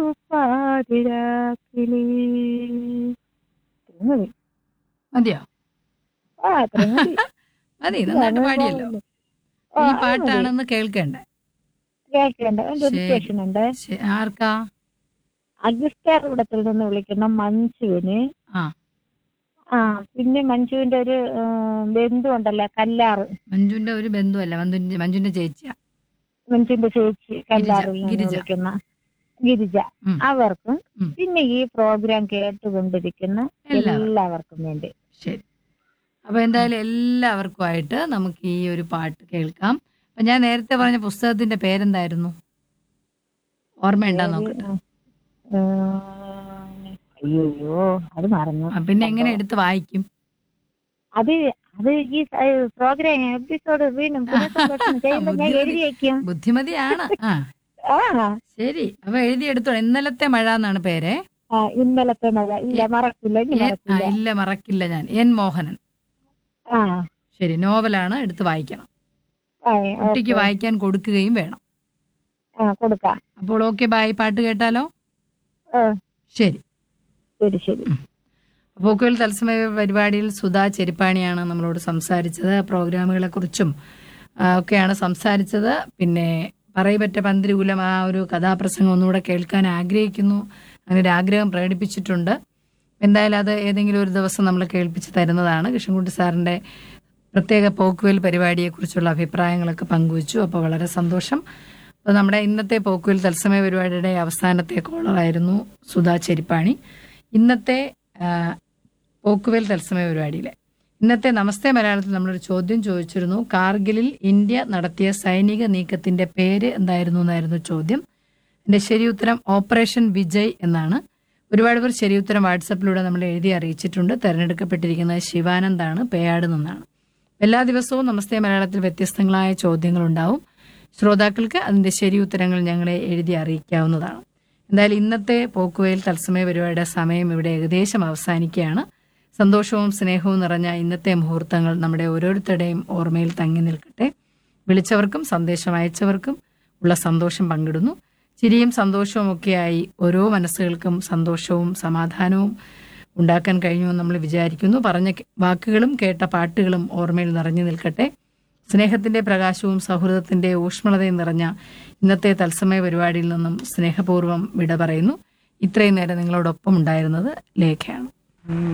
പാതിരാക്കിളി ഇത്രയും മതി മതിയോ ആ അത്രയും മതി മതി നന്നായിട്ട് പാടിയല്ലോ ആ, ഈ അത് മതി. പാട്ടാണെന്ന് കേൾക്കണ്ടേ കേൾക്കേണ്ട അതിന്റെ ഒരു ശരി. സ്റ്റേഷൻ ഉണ്ട് ശ- ആർക്കാ അഗസ്റ്റാർ കൂടത്തിൽ നിന്ന് വിളിക്കുന്ന മഞ്ജുവിന് ആ ആ പിന്നെ മഞ്ജുവിന്റെ ഒരു ആ, ബന്ധു ഉണ്ടല്ലോ കല്ലാറ് മഞ്ജുവിന്റെ ഒരു ബന്ധുവല്ല മഞ്ജുവിന്റെ മഞ്ജുവിന്റെ ചേച്ചിയാ മഞ്ജുവിന്റെ ചേച്ചി കല്ലാറിൽ നിന്ന് ഗിരിജ. വിളിക്കുന്ന ഗിരിജ ഉം. അവർക്കും ഉം. പിന്നെ ഈ പ്രോഗ്രാം കേട്ടുകൊണ്ടിരിക്കുന്ന എല്ലാവർക്കും. എല്ലാവർക്കും വേണ്ടി ശരി അപ്പൊ എന്തായാലും എല്ലാവർക്കുമായിട്ട് നമുക്ക് ഈ ഒരു പാട്ട് കേൾക്കാം അപ്പൊ ഞാൻ നേരത്തെ പറഞ്ഞ പുസ്തകത്തിന്റെ പേരെന്തായിരുന്നു ഓർമ്മയുണ്ടാ നോക്കട്ടെ ആ, അയ്യോ അത് മറന്നു ആ, പിന്നെ എങ്ങനെ എടുത്ത് വായിക്കും അത് അത് ഈ പ്രോഗ്രാം എപ്പിസോഡ് വീണ്ടും പുനഃസംപ്രേഷണം ചെയ്യുമ്പോൾ ഞാൻ എഴുതി വയ്ക്കും ബുദ്ധിമതിയാണ് ആ ആ ശരി അപ്പൊ എഴുതിയെടുത്തോ ഇന്നലത്തെ മഴ എന്നാണ് പേര് ആ, ഇന്നലത്തെ മഴ ഇല്ല മറക്കില്ല ഇനി എൻ- ആ, മറക്കില്ല ഇല്ല മറക്കില്ല ഞാൻ എൻ മോഹനൻ ആ ശരി നോവലാണ് എടുത്ത് വായിക്കണം ആ, കുട്ടിക്ക് ഓക്കേ. വായിക്കാൻ കൊടുക്കുകയും വേണം ആ കൊടുക്കാം അപ്പോൾ ഓക്കെ ബായ് പാട്ട് കേട്ടാലോ ആ, ശരി ശരി ശരി പോക്കുവൽ തത്സമയ പരിപാടിയിൽ സുധാ ചെരിപ്പാണിയാണ് നമ്മളോട് സംസാരിച്ചത് പ്രോഗ്രാമുകളെ കുറിച്ചും ഒക്കെയാണ് സംസാരിച്ചത് പിന്നെ പറയപറ്റ പന്തിരൂലം ആ ഒരു കഥാപ്രസംഗം ഒന്നുകൂടെ കേൾക്കാൻ ആഗ്രഹിക്കുന്നു അങ്ങനെ ഒരു ആഗ്രഹം പ്രകടിപ്പിച്ചിട്ടുണ്ട് എന്തായാലും അത് ഏതെങ്കിലും ഒരു ദിവസം നമ്മൾ കേൾപ്പിച്ച് തരുന്നതാണ് കൃഷ്ണൻകുട്ടി സാറിന്റെ പ്രത്യേക പോക്കുവൽ പരിപാടിയെക്കുറിച്ചുള്ള അഭിപ്രായങ്ങളൊക്കെ പങ്കുവച്ചു അപ്പോൾ വളരെ സന്തോഷം അപ്പോൾ നമ്മുടെ ഇന്നത്തെ പോക്കുവൽ തത്സമയ പരിപാടിയുടെ അവസാനത്തെ കോളറായിരുന്നു സുധാ ചെരിപ്പാണി ഇന്നത്തെ ആ, പോക്കുവൽ തത്സമയ പരിപാടിയിലെ ഇന്നത്തെ നമസ്തേ മലയാളത്തിൽ നമ്മളൊരു ചോദ്യം ചോദിച്ചിരുന്നു കാർഗിലിൽ ഇന്ത്യ നടത്തിയ സൈനിക നീക്കത്തിന്റെ പേര് എന്തായിരുന്നു എന്നായിരുന്നു ചോദ്യം എന്റെ ശരി ഉത്തരം ഓപ്പറേഷൻ വിജയ് എന്നാണ് ഒരുപാട് പേർ ശരി ഉത്തരം വാട്സപ്പിലൂടെ നമ്മൾ എഴുതി അറിയിച്ചിട്ടുണ്ട് തെരഞ്ഞെടുക്കപ്പെട്ടിരിക്കുന്നത് ശിവാനന്ദാണ് പേയാട് നിന്നാണ് എല്ലാ ദിവസവും നമസ്തേ മലയാളത്തിൽ വ്യത്യസ്തങ്ങളായ ചോദ്യങ്ങൾ ഉണ്ടാവും ശ്രോതാക്കൾക്ക് അതിന്റെ ശരി ഉത്തരങ്ങൾ ഞങ്ങളെ എഴുതി അറിയിക്കാവുന്നതാണ് എന്തായാലും ഇന്നത്തെ പോക്കുവയിൽ തത്സമയ പരിപാടിയുടെ സമയം ഇവിടെ ഏകദേശം അവസാനിക്കുകയാണ് സന്തോഷവും സ്നേഹവും നിറഞ്ഞ ഇന്നത്തെ മുഹൂർത്തങ്ങൾ നമ്മുടെ ഓരോരുത്തരുടെയും ഓർമ്മയിൽ തങ്ങി നിൽക്കട്ടെ വിളിച്ചവർക്കും സന്ദേശം അയച്ചവർക്കും ഉള്ള സന്തോഷം പങ്കിടുന്നു ചിരിയും സന്തോഷവും ഒക്കെയായി ഓരോ മനസ്സുകൾക്കും സന്തോഷവും സമാധാനവും ഉണ്ടാക്കാൻ കഴിഞ്ഞുവെന്ന് നമ്മൾ വിചാരിക്കുന്നു പറഞ്ഞ കെ- വാക്കുകളും കേട്ട പാട്ടുകളും ഓർമ്മയിൽ നിറഞ്ഞു നിൽക്കട്ടെ സ്നേഹത്തിന്റെ പ്രകാശവും സൗഹൃദത്തിന്റെ ഊഷ്മളതയും നിറഞ്ഞ ഇന്നത്തെ തത്സമയ പരിപാടിയിൽ നിന്നും സ്നേഹപൂർവ്വം വിട പറയുന്നു ഇത്രയും നേരം നിങ്ങളോടൊപ്പം ഉണ്ടായിരുന്നത് ലേഖയാണ്